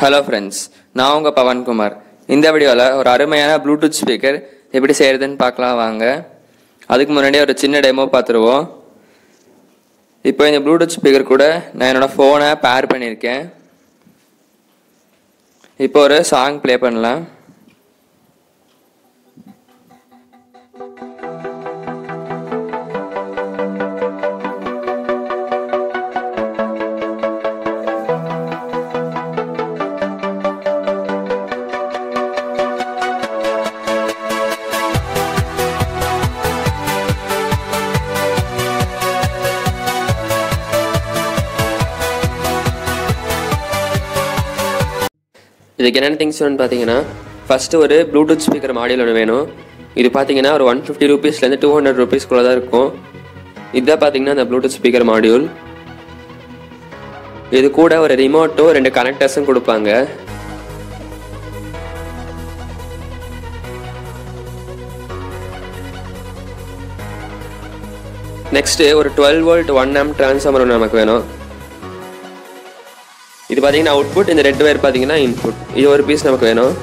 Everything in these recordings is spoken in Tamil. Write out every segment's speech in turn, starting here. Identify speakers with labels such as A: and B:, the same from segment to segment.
A: ஹலோ ஃப்ரெண்ட்ஸ் நான் உங்கள் பவன்குமார் இந்த வீடியோவில் ஒரு அருமையான ப்ளூடூத் ஸ்பீக்கர் எப்படி செய்கிறதுன்னு பார்க்கலாம் வாங்க அதுக்கு முன்னாடி ஒரு சின்ன டெமோ பார்த்துருவோம் இப்போ இந்த ப்ளூடூத் ஸ்பீக்கர் கூட நான் என்னோடய ஃபோனை பேர் பண்ணியிருக்கேன் இப்போ ஒரு சாங் ப்ளே பண்ணலாம் இதுக்கு என்னென்ன திங்ஸ் வேணும்னு பார்த்தீங்கன்னா ஃபஸ்ட்டு ஒரு ப்ளூடூத் ஸ்பீக்கர் மாடியூல் ஒன்று வேணும் இது பார்த்தீங்கன்னா ஒரு ஒன் ஃபிஃப்டி ருபீஸ்லேருந்து டூ ஹண்ட்ரட் ருபீஸ்க்குள்ளே தான் இருக்கும் இதுதான் பார்த்தீங்கன்னா அந்த ப்ளூடூத் ஸ்பீக்கர் மாடியூல் இது கூட ஒரு ரிமோட்டும் ரெண்டு கனெக்டர்ஸும் கொடுப்பாங்க நெக்ஸ்ட்டு ஒரு twelve volt one amp transformer ஒன்று நமக்கு வேணும் இது பார்த்தீங்கன்னா அவுட்புட் இந்த ரெட் ஒயர் பார்த்தீங்கன்னா இன்புட் இது ஒரு பீஸ் நமக்கு வேணும்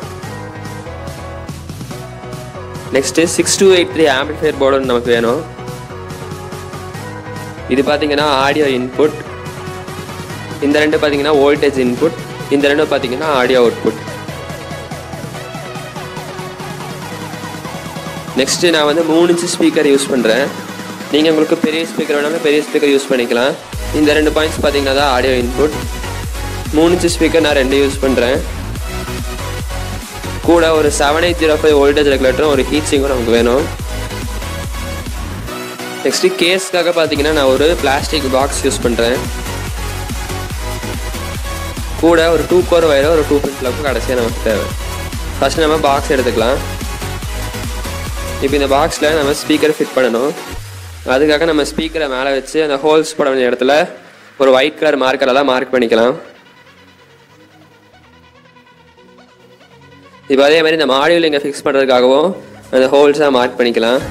A: next six two eight three amplifier board நமக்கு வேணும் இது பார்த்தீங்கன்னா ஆடியோ இன்புட் இந்த ரெண்டு பார்த்தீங்கன்னா வோல்டேஜ் இன்புட் இந்த ரெண்டும் பார்த்தீங்கன்னா ஆடியோ அவுட்புட் நெக்ஸ்ட்டு நான் வந்து மூணு இன்ச்சு ஸ்பீக்கர் யூஸ் பண்ணுறேன் நீங்கள் உங்களுக்கு பெரிய ஸ்பீக்கர் வேணாலும் பெரிய ஸ்பீக்கர் யூஸ் பண்ணிக்கலாம் இந்த ரெண்டு பாயிண்ட்ஸ் பார்த்தீங்கன்னா தான் ஆடியோ இன்புட் மூணு இன்ச்சு ஸ்பீக்கர் நான் ரெண்டு யூஸ் பண்ணுறேன் கூட ஒரு seven eight zero five voltage ரெகுலேட்டரும் ஒரு ஹீட் சிங்கும் நமக்கு வேணும் நெக்ஸ்ட்டு கேஸ்க்காக பார்த்தீங்கன்னா நான் ஒரு பிளாஸ்டிக் பாக்ஸ் யூஸ் பண்ணுறேன் கூட ஒரு டூ கோர் வயரோ ஒரு டூ பின் ப்ளக்கும் கடைசியாக நமக்கு தேவை ஃபஸ்ட்டு நம்ம பாக்ஸ் எடுத்துக்கலாம் இப்போ இந்த பாக்ஸில் நம்ம ஸ்பீக்கர் ஃபிட் பண்ணணும் அதுக்காக நம்ம ஸ்பீக்கரை மேலே வச்சு அந்த ஹோல்ஸ் போட வேண்டிய இடத்துல ஒரு ஒயிட் கலர் மார்க்கரெல்லாம் மார்க் பண்ணிக்கலாம் இப்போ அதே மாதிரி இந்த மாடியூல் இங்கே ஃபிக்ஸ் பண்ணுறதுக்காகவும் அந்த ஹோல்ஸாக மார்க் பண்ணிக்கலாம்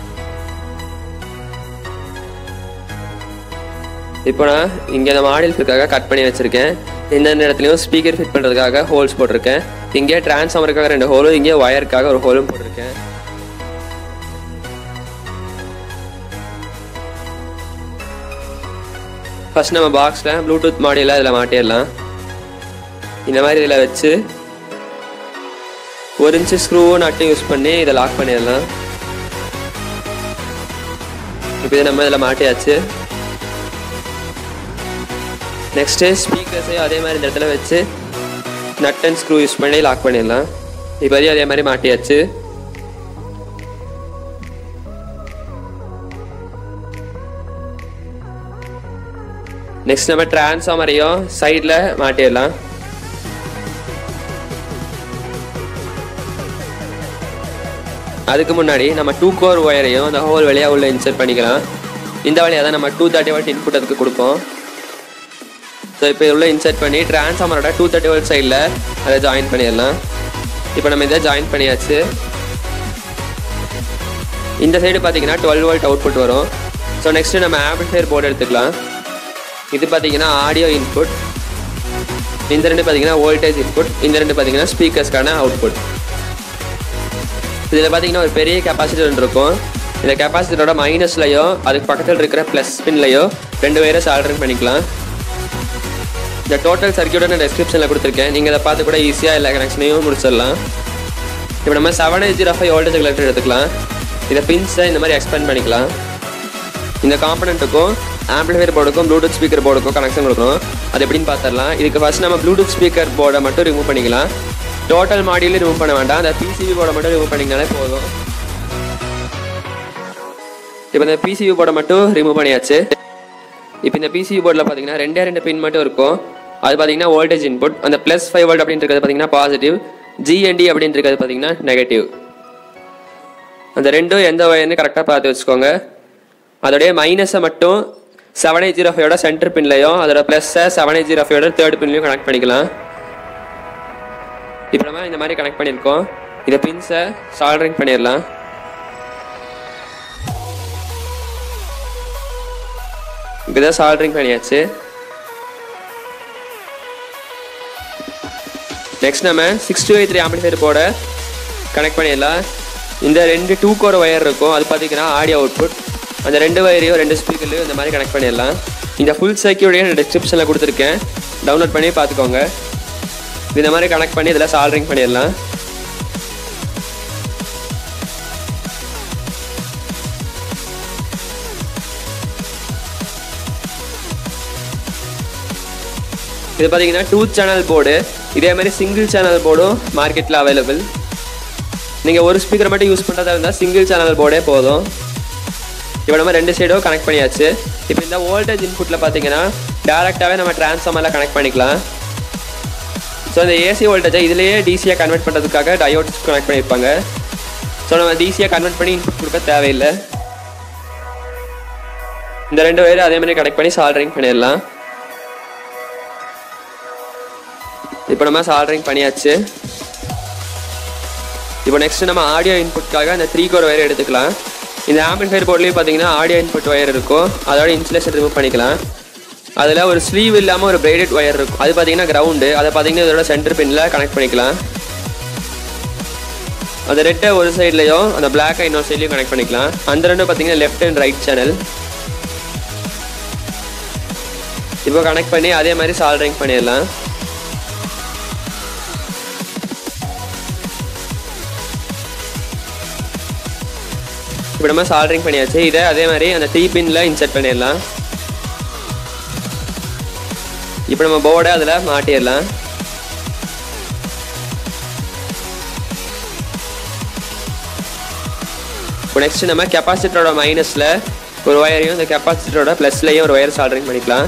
A: இப்போ நான் இங்கே இந்த மாடியூல் ஃபிட்காக கட் பண்ணி வச்சுருக்கேன் இந்தந்த இடத்துலையும் ஸ்பீக்கர் ஃபிட் பண்ணுறதுக்காக ஹோல்ஸ் போட்டிருக்கேன் இங்கே டிரான்ஸ்ஃபார்மருக்காக ரெண்டு ஹோலும் இங்கே ஒயருக்காக ஒரு ஹோலும் போட்டிருக்கேன் ஃபஸ்ட் நம்ம பாக்ஸில் ப்ளூடூத் மாடியில் இதில் மாட்டிடலாம் இந்த மாதிரி இதில் வச்சு ஒரு இன்ச்சு ஸ்க்ரூவும் நட்டும் யூஸ் பண்ணி இதை லாக் பண்ணிடலாம் இப்போ இதை நம்ம இதில் மாட்டியாச்சு நெக்ஸ்ட்டு ஸ்பீக்கர்ஸையும் அதே மாதிரி இந்த இடத்துல வச்சு நட் அண்ட் ஸ்க்ரூ யூஸ் பண்ணி லாக் பண்ணிடலாம் இப்போதையும் அதே மாதிரி மாட்டியாச்சு நெக்ஸ்ட் நம்ம டிரான்ஸ்ஃபார்மரையும் சைடில் மாட்டிடலாம் அதுக்கு முன்னாடி நம்ம டூ கோர் ஒயரையும் அந்த ஹோல் வழியாக உள்ள இன்சர்ட் பண்ணிக்கலாம் இந்த வழியாக தான் நம்ம டூ தேர்ட்டி வாட் இன்புட் அதுக்கு கொடுப்போம் ஸோ இப்போ உள்ள இன்சர்ட் பண்ணி டிரான்ஸ்ஃபார்மரோட டூ தேர்ட்டி வாட் சைடில் அதை ஜாயின் பண்ணிடலாம் இப்போ நம்ம இதை ஜாயின் பண்ணியாச்சு இந்த சைடு பார்த்தீங்கன்னா டுவெல் வோல்ட் அவுட்புட் வரும் ஸோ நெக்ஸ்ட்டு நம்ம ஆம்பிளிஃபையர் போர்டு எடுத்துக்கலாம் இது பார்த்தீங்கன்னா ஆடியோ இன்புட் இந்த ரெண்டு பார்த்தீங்கன்னா வோல்டேஜ் இன்புட் இந்த ரெண்டு பார்த்தீங்கன்னா ஸ்பீக்கர்ஸ்க்கான அவுட்புட் இதில் பார்த்தீங்கன்னா ஒரு பெரிய கெப்பாசிட்டர் ஒன்று இருக்கும் இந்த கெப்பாசிட்டரோட மைனஸ்லையோ அதுக்கு பக்கத்தில் இருக்கிற ப்ளஸ் பின்லையோ ரெண்டு பேரை சால்டரிங் பண்ணிக்கலாம் இந்த டோட்டல் சர்க்கியூட்டை நான் டெஸ்கிரிப்ஷனில் கொடுத்துருக்கேன் நீங்கள் இதை பார்த்து கூட ஈஸியாக எல்லா கனெக்ஷனையும் முடிச்சிடலாம் இப்போ நம்ம seven eight zero five voltage regulator எடுத்துக்கலாம் இதை பின்ஸை இந்த மாதிரி எக்ஸ்பேண்ட் பண்ணிக்கலாம் இந்த காம்பனண்ட்டுக்கும் ஆம்பிளிஃபையர் போர்டுக்கும் ப்ளூடூத் ஸ்பீக்கர் போர்டுக்கும் கனெக்ஷன் கொடுக்கணும் அது எப்படின்னு பார்த்துடலாம் இதுக்கு ஃபஸ்ட் நம்ம ப்ளூடூத் ஸ்பீக்கர் போர்டை மட்டும் ரிமூவ் பண்ணிக்கலாம் டோட்டல் மாடியில் ரிமூவ் பண்ண வேண்டாம் அந்த பிசிபி போர்டை மட்டும் ரிமூவ் பண்ணிங்கனாலே போதும் இப்போ இந்த பிசிபி போர்டை மட்டும் ரிமூவ் பண்ணியாச்சு இப்போ இந்த பிசிபி போர்டில் பார்த்தீங்கன்னா ரெண்டே ரெண்டு பின் மட்டும் இருக்கும் அது பார்த்தீங்கன்னா வோல்டேஜ் இன்புட் அந்த ப்ளஸ் ஃபைவ் வோல்ட் அப்படின்னு இருக்கிறது பார்த்தீங்கன்னா பாசிட்டிவ் ஜிஎன்டி அப்படின்னு இருக்கிறது பார்த்தீங்கன்னா நெகட்டிவ் அந்த ரெண்டும் எந்த வயர்னு கரெக்டாக பார்த்து வச்சுக்கோங்க அதோடைய மைனஸை மட்டும் செவன் எயிட் ஜீரோ ஃபைவோட சென்டர் பின்லையும் அதோட ப்ளஸ்ஸை செவன் எயிட் ஜீரோ ஃபைவோட தேர்ட் பின்லையும் கனெக்ட் பண்ணிக்கலாம் இப்போ நம்ம இந்த மாதிரி கனெக்ட் பண்ணியிருக்கோம் இதை பின்ஸை சால்டரிங் பண்ணிடலாம் இப்போ தான் சால்ட்ரிங் பண்ணியாச்சு நெக்ஸ்ட் நம்ம six two eight three amplifier போட கனெக்ட் பண்ணிடலாம் இந்த ரெண்டு டூ கோர் ஒயர் இருக்கும் அது பார்த்தீங்கன்னா ஆடியோ அவுட்புட் அந்த ரெண்டு வயரையும் ரெண்டு ஸ்பீக்கர்லையும் இந்த மாதிரி கனெக்ட் பண்ணிடலாம் இந்த ஃபுல் சர்க்கியூடையும் நான் டிஸ்கிரிப்ஷனில் கொடுத்துருக்கேன் டவுன்லோட் பண்ணி பார்த்துக்கோங்க இந்த மாதிரி கனெக்ட் பண்ணி இதில் சால்ட்ரிங் பண்ணிடலாம் இது பார்த்தீங்கன்னா டூ சேனல் போர்டு இதே மாதிரி சிங்கிள் சேனல் போர்டும் மார்க்கெட்டில் அவைலபிள் நீங்கள் ஒரு ஸ்பீக்கர் மட்டும் யூஸ் பண்ணுறதா இருந்தால் சிங்கிள் சேனல் போர்டே போதும் இப்போ நம்ம ரெண்டு சைடும் கனெக்ட் பண்ணியாச்சு இப்போ இந்த வோல்டேஜ் இன்புட்டில் பார்த்தீங்கன்னா டேரெக்டாகவே நம்ம டிரான்ஸ்ஃபார்மரில் கனெக்ட் பண்ணிக்கலாம் ஸோ இந்த ஏசி வோல்டேஜை இதுலேயே டிசியாக கன்வெர்ட் பண்ணுறதுக்காக டயோட்ஸ் கனெக்ட் பண்ணியிருப்பாங்க ஸோ நம்ம டிசியாக கன்வெர்ட் பண்ணி இன்புட் கொடுக்க தேவையில்லை இந்த ரெண்டு வயரும் அதே மாதிரி கனெக்ட் பண்ணி சால்டரிங் பண்ணிடலாம் இப்போ நம்ம சால்டரிங் பண்ணியாச்சு இப்போ நெக்ஸ்ட் நம்ம ஆடியோ இன்புட்காக அந்த த்ரீ கோர் ஒயர் எடுத்துக்கலாம் இந்த ஆம்பிளிஃபையர் போர்ட்லேயும் பார்த்தீங்கன்னா ஆடியோ இன்புட் ஒயர் இருக்கும் அதோட இன்சுலேஷன் ரிமூவ் பண்ணிக்கலாம் அதில் ஒரு ஸ்லீவ் இல்லாமல் ஒரு பிரைடட் ஒயர் இருக்கும் அது பார்த்தீங்கன்னா கிரவுண்டு அதை பார்த்தீங்கன்னா இதோட சென்டர் பின்னில் கனெக்ட் பண்ணிக்கலாம் அந்த ரெட்டை ஒரு சைட்லையும் அந்த பிளாக்கை இன்னொரு சைட்லையும் கனெக்ட் பண்ணிக்கலாம் அந்த ரெண்டும் பார்த்தீங்கன்னா லெஃப்ட் அண்ட் ரைட் சேனல் இப்போ கனெக்ட் பண்ணி அதே மாதிரி சால்டரிங் பண்ணிடலாம் இப்போ நம்ம சால்டரிங் பண்ணியாச்சு இதை அதே மாதிரி அந்த த்ரீ பின்னில் இன்சர்ட் பண்ணிடலாம் இப்போ நம்ம போர்டை அதில் மாட்டிடலாம் இப்போ நெக்ஸ்ட் நம்ம கெப்பாசிட்டரோட மைனஸில் ஒரு ஒயரையும் இந்த கெப்பாசிட்டரோட ப்ளஸ்லையும் ஒரு ஒயர் சால்டரிங் பண்ணிக்கலாம்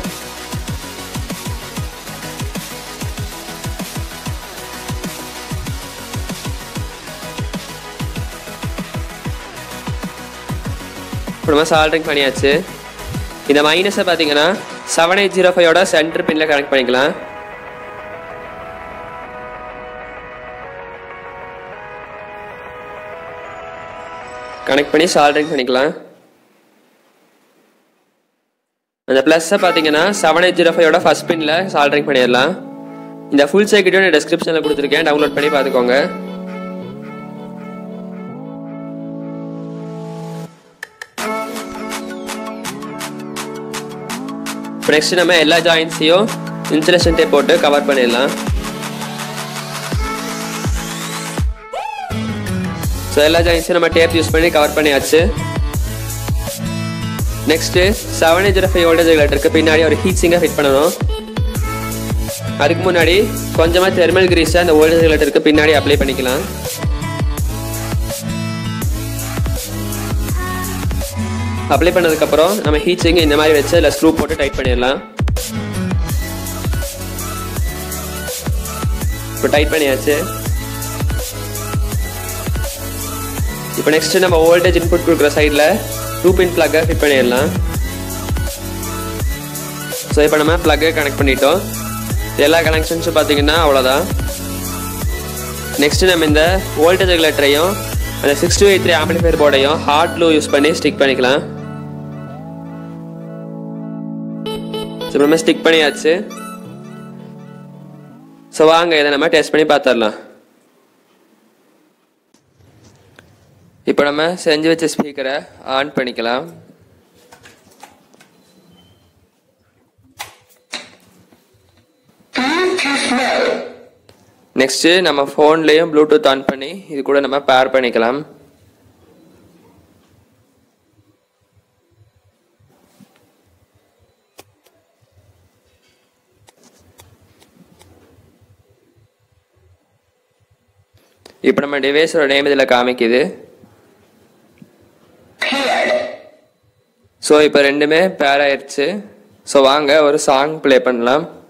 A: இப்போ நம்ம சால்டரிங் பண்ணியாச்சு இந்த மைனஸை பார்த்தீங்கன்னா செவன் எயிட் ஜீரோ ஃபைவோட சென்டர் பின்னில் கனெக்ட் பண்ணிக்கலாம் கனெக்ட் பண்ணி சால்டரிங் பண்ணிக்கலாம் அந்த ப்ளஸ்ஸை பார்த்தீங்கன்னா செவன் எயிட் ஜீரோ ஃபைவோட ஃபஸ்ட் பின்னில் சால்டரிங் பண்ணிடலாம் இந்த ஃபுல் சர்க்கியூட்டும் நான் டிஸ்கிரிப்ஷனில் கொடுத்துருக்கேன் டவுன்லோட் பண்ணி பார்த்துக்கோங்க இப்போ நெக்ஸ்ட் நம்ம எல்லா ஜாயின்ஸையும் இன்சுலேஷன் டேப் போட்டு கவர் பண்ணிடலாம் ஸோ எல்லா ஜாயின்ஸையும் நம்ம டேப் யூஸ் பண்ணி கவர் பண்ணியாச்சு next seven zero five voltage ரெகுலேட்டருக்கு பின்னாடி ஒரு ஹீட் சிங்கை ஃபிட் பண்ணணும் அதுக்கு முன்னாடி கொஞ்சமாக தெர்மல் கிரீஸை அந்த வோல்டேஜ் ரெகுலேட்டருக்கு பின்னாடி அப்ளை பண்ணிக்கலாம் அப்ளை பண்ணதுக்கப்புறம் நம்ம ஹீட் சிங் இந்த மாதிரி வச்சு அதில் ஸ்க்ரூ போட்டு டைட் பண்ணிடலாம் இப்போ டைட் பண்ணியாச்சு இப்போ நெக்ஸ்ட் நம்ம வோல்டேஜ் இன்புட் கொடுக்குற சைடில் டூ பின் ப்ளக்கை ஃபிட் பண்ணிடலாம் ஸோ இப்போ நம்ம ப்ளக்கை கனெக்ட் பண்ணிட்டோம் எல்லா கனெக்ஷன்ஸும் பார்த்தீங்கன்னா அவ்வளோதான் நெக்ஸ்ட் நம்ம இந்த வோல்டேஜ் ரெகுலேட்டரையும் அந்த six two eight three amplifier போர்டையும் ஹார்ட் க்ளூ யூஸ் பண்ணி ஸ்டிக் பண்ணிக்கலாம் ஸோ நம்ம ஸ்டிக் பண்ணியாச்சு ஸோ வாங்க இதை நம்ம டெஸ்ட் பண்ணி பார்த்துடலாம் இப்போ நம்ம செஞ்சு வச்ச ஸ்பீக்கரை ஆன் பண்ணிக்கலாம் நெக்ஸ்ட்டு நம்ம ஃபோன்லேயும் ப்ளூடூத் ஆன் பண்ணி இது கூட நம்ம பேர் பண்ணிக்கலாம் இப்போ நம்ம டிவைஸோட நேம் இதில் காமிக்குது ஸோ இப்போ ரெண்டுமே பேர் ஆயிடுச்சு ஸோ வாங்க ஒரு சாங் ப்ளே பண்ணலாம்